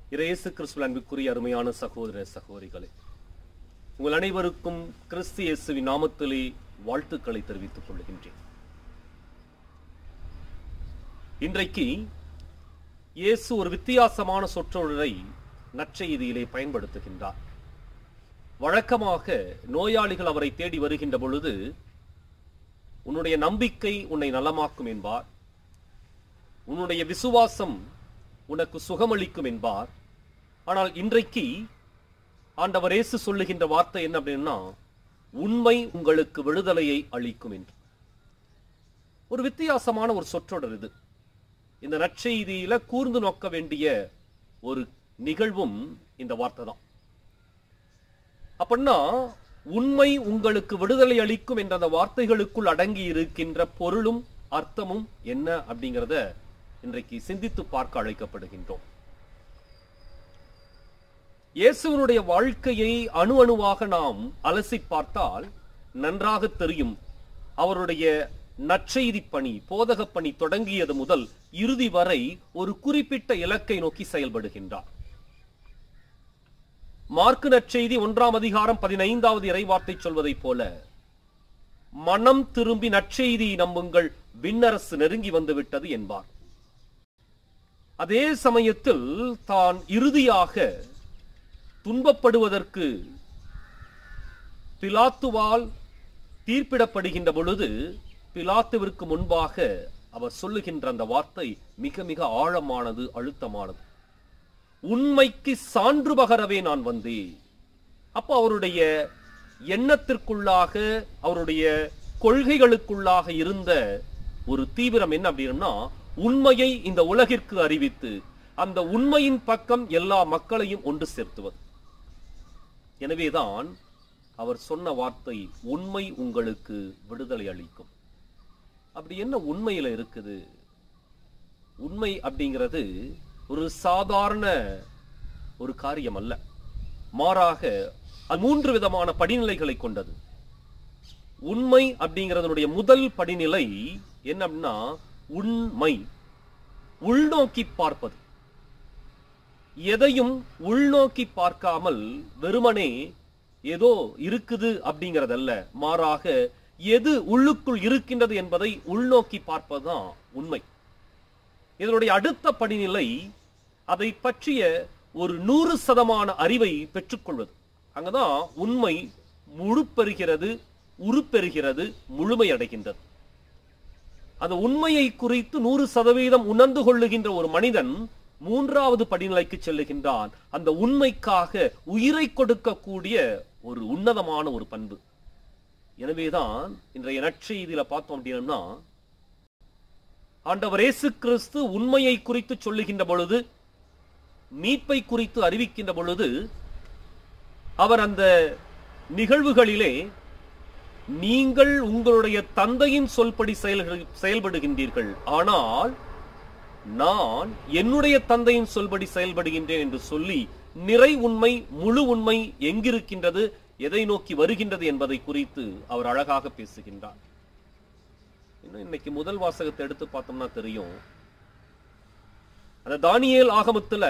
இயேசு கிறிஸ்துவ அன்புக்குரிய அருமையான சகோதர சகோதரிகளே உங்கள் அனைவருக்கும் கிறிஸ்து இயேசுவின் நாமத்திலே வாழ்த்துக்களை தெரிவித்துக் கொள்கின்றேன் இன்றைக்கு இயேசு ஒரு வித்தியாசமான சொற்றொடரை நற்செய்தியிலே பயன்படுத்துகின்றார் வழக்கமாக நோயாளிகள் அவரை தேடி வருகின்ற பொழுது உன்னுடைய நம்பிக்கை உன்னை நலமாக்கும் என்பார் உன்னுடைய விசுவாசம் உனக்கு சுகமளிக்கும் என்பார் ஆனால் இன்றைக்கு ஆண்டவர் இயேசு சொல்லுகின்ற வார்த்தை என்ன அப்படின்னா உண்மை உங்களுக்கு விடுதலையை அளிக்கும் என்று ஒரு வித்தியாசமான ஒரு சொற்றொடர் இது இந்த நற்செய்தியில கூர்ந்து நோக்க வேண்டிய ஒரு நிகழ்வும் இந்த வார்த்தை தான் அப்படின்னா உண்மை உங்களுக்கு விடுதலை அளிக்கும் என்ற அந்த வார்த்தைகளுக்குள் அடங்கி இருக்கின்ற பொருளும் அர்த்தமும் என்ன அப்படிங்கிறத இன்றைக்கு சிந்தித்து பார்க்க அழைக்கப்படுகின்றோம் இயேசுவனுடைய வாழ்க்கையை அணு அணுவாக நாம் அலசி பார்த்தால் நன்றாக தெரியும் அவருடைய நற்செய்தி பணி போதக பணி தொடங்கியது முதல் இறுதி வரை ஒரு குறிப்பிட்ட இலக்கை நோக்கி செயல்படுகின்றார் மார்க்கு நற்செய்தி ஒன்றாம் அதிகாரம் பதினைந்தாவது இறைவார்த்தை சொல்வதைப் போல மனம் திரும்பி நற்செய்தி நம்புங்கள் விண்ணரசு நெருங்கி வந்து விட்டது என்பார் அதே சமயத்தில் தான் இறுதியாக துன்பப்படுவதற்கு பிலாத்துவால் தீர்ப்பிடப்படுகின்ற பொழுது பிலாத்துவிற்கு முன்பாக அவர் சொல்லுகின்ற அந்த வார்த்தை மிக மிக ஆழமானது அழுத்தமானது உண்மைக்கு சான்று பகரவே நான் வந்தேன் அப்போ அவருடைய எண்ணத்திற்குள்ளாக அவருடைய கொள்கைகளுக்குள்ளாக இருந்த ஒரு தீவிரம் என்ன அப்படின்னா உண்மையை இந்த உலகிற்கு அறிவித்து அந்த உண்மையின் பக்கம் எல்லா மக்களையும் ஒன்று சேர்த்துவது எனவேதான் அவர் சொன்ன வார்த்தை உண்மை உங்களுக்கு விடுதலை அளிக்கும் அப்படி என்ன உண்மையில இருக்குது உண்மை அப்படிங்கிறது ஒரு சாதாரண ஒரு காரியம் அல்ல மாறாக அது மூன்று விதமான படிநிலைகளை கொண்டது உண்மை அப்படிங்கிறதனுடைய முதல் படிநிலை என்ன அப்படின்னா உண்மை உள்நோக்கி பார்ப்பது எதையும் உள்நோக்கி பார்க்காமல் வெறுமனே ஏதோ இருக்குது அப்படிங்கிறதல்ல மாறாக எது உள்ளுக்குள் இருக்கின்றது என்பதை உள்நோக்கி பார்ப்பதுதான் உண்மை இதனுடைய அடுத்த படிநிலை அதை பற்றிய ஒரு நூறு சதமான அறிவை பெற்றுக்கொள்வது அங்கதான் உண்மை முழு பெறுகிறது உருப்பெறுகிறது முழுமையடைகின்றது அந்த உண்மையை குறித்து நூறு சதவீதம் உணர்ந்து கொள்ளுகின்ற ஒரு மனிதன் மூன்றாவது படிநிலைக்கு செல்லுகின்றான் அந்த உண்மைக்காக உயிரை கொடுக்கக்கூடிய ஒரு உன்னதமான ஒரு பண்பு எனவேதான் இன்றைய நற்செய்தியில பார்த்தோம் அப்படின்னா ஆண்டவர் இயேசு கிறிஸ்து உண்மையை குறித்து சொல்லுகின்ற பொழுது மீட்பை குறித்து அறிவிக்கின்ற பொழுது அவர் அந்த நிகழ்வுகளிலே நீங்கள் உங்களுடைய தந்தையின் சொல்படி செயல்கள் செயல்படுகின்றீர்கள் ஆனால் நான் என்னுடைய தந்தையின் சொல்படி செயல்படுகின்றேன் என்று சொல்லி நிறை உண்மை முழு உண்மை எங்கிருக்கின்றது எதை நோக்கி வருகின்றது என்பதை குறித்து அவர் அழகாக பேசுகின்றார் இன்னும் இன்னைக்கு முதல் வாசகத்தை எடுத்து பார்த்தோம்னா தெரியும் அந்த தானியேல் ஆகமத்துல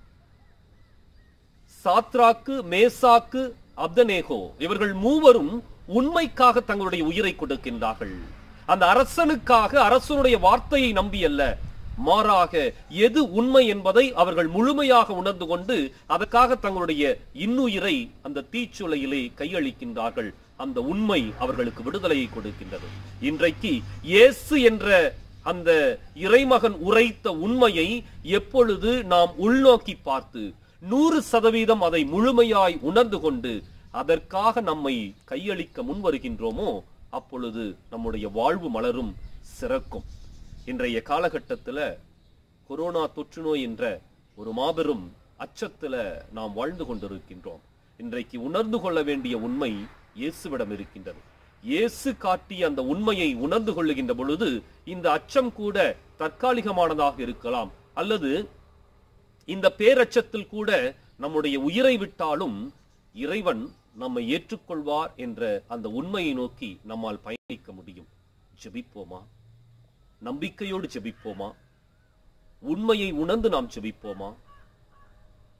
சாத்ராக்கு மேசாக்கு அப்தனேகோ இவர்கள் மூவரும் உண்மைக்காக தங்களுடைய உயிரை கொடுக்கின்றார்கள் அந்த அரசனுக்காக அரசனுடைய வார்த்தையை நம்பி அல்ல மாறாக எது உண்மை என்பதை அவர்கள் முழுமையாக உணர்ந்து கொண்டு அதற்காக தங்களுடைய இன்னுயிரை அந்த தீச்சுளையிலே கையளிக்கின்றார்கள் அந்த உண்மை அவர்களுக்கு விடுதலையை கொடுக்கின்றது இன்றைக்கு இயேசு என்ற அந்த இறைமகன் உரைத்த உண்மையை எப்பொழுது நாம் உள்நோக்கி பார்த்து நூறு சதவீதம் அதை முழுமையாய் உணர்ந்து கொண்டு அதற்காக நம்மை கையளிக்க முன் வருகின்றோமோ அப்பொழுது நம்முடைய வாழ்வு மலரும் சிறக்கும் இன்றைய காலகட்டத்தில் கொரோனா தொற்று நோய் என்ற ஒரு மாபெரும் அச்சத்துல நாம் வாழ்ந்து கொண்டிருக்கின்றோம் இன்றைக்கு உணர்ந்து கொள்ள வேண்டிய உண்மை இயேசுவிடம் இருக்கின்றது இயேசு காட்டிய அந்த உண்மையை உணர்ந்து கொள்ளுகின்ற பொழுது இந்த அச்சம் கூட தற்காலிகமானதாக இருக்கலாம் அல்லது இந்த பேரச்சத்தில் கூட நம்முடைய உயிரை விட்டாலும் இறைவன் நம்மை ஏற்றுக்கொள்வார் என்ற அந்த உண்மையை நோக்கி நம்மால் பயணிக்க முடியும் ஜெபிப்போமா நம்பிக்கையோடு ஜெபிப்போமா உண்மையை உணர்ந்து நாம் ஜெபிப்போமா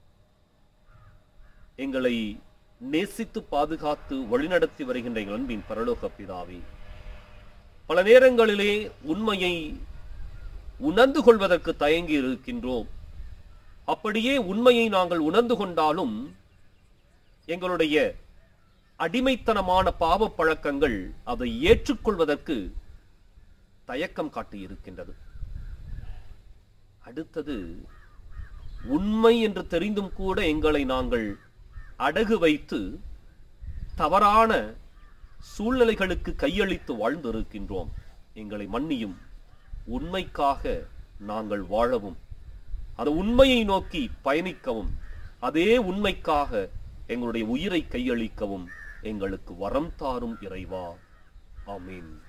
எங்களை நேசித்து பாதுகாத்து வழிநடத்தி வருகின்ற எங்கள் அன்பின் பரலோக பிதாவே பல நேரங்களிலே உண்மையை உணர்ந்து கொள்வதற்கு தயங்கி இருக்கின்றோம் அப்படியே உண்மையை நாங்கள் உணர்ந்து கொண்டாலும் எங்களுடைய அடிமைத்தனமான பாவ பழக்கங்கள் அதை ஏற்றுக்கொள்வதற்கு தயக்கம் காட்டி இருக்கின்றது அடுத்தது உண்மை என்று தெரிந்தும் கூட எங்களை நாங்கள் அடகு வைத்து தவறான சூழ்நிலைகளுக்கு கையளித்து வாழ்ந்திருக்கின்றோம் எங்களை மன்னியும் உண்மைக்காக நாங்கள் வாழவும் அந்த உண்மையை நோக்கி பயணிக்கவும் அதே உண்மைக்காக எங்களுடைய உயிரை கையளிக்கவும் எங்களுக்கு வரம் தாரும் இறைவா ஆமீன்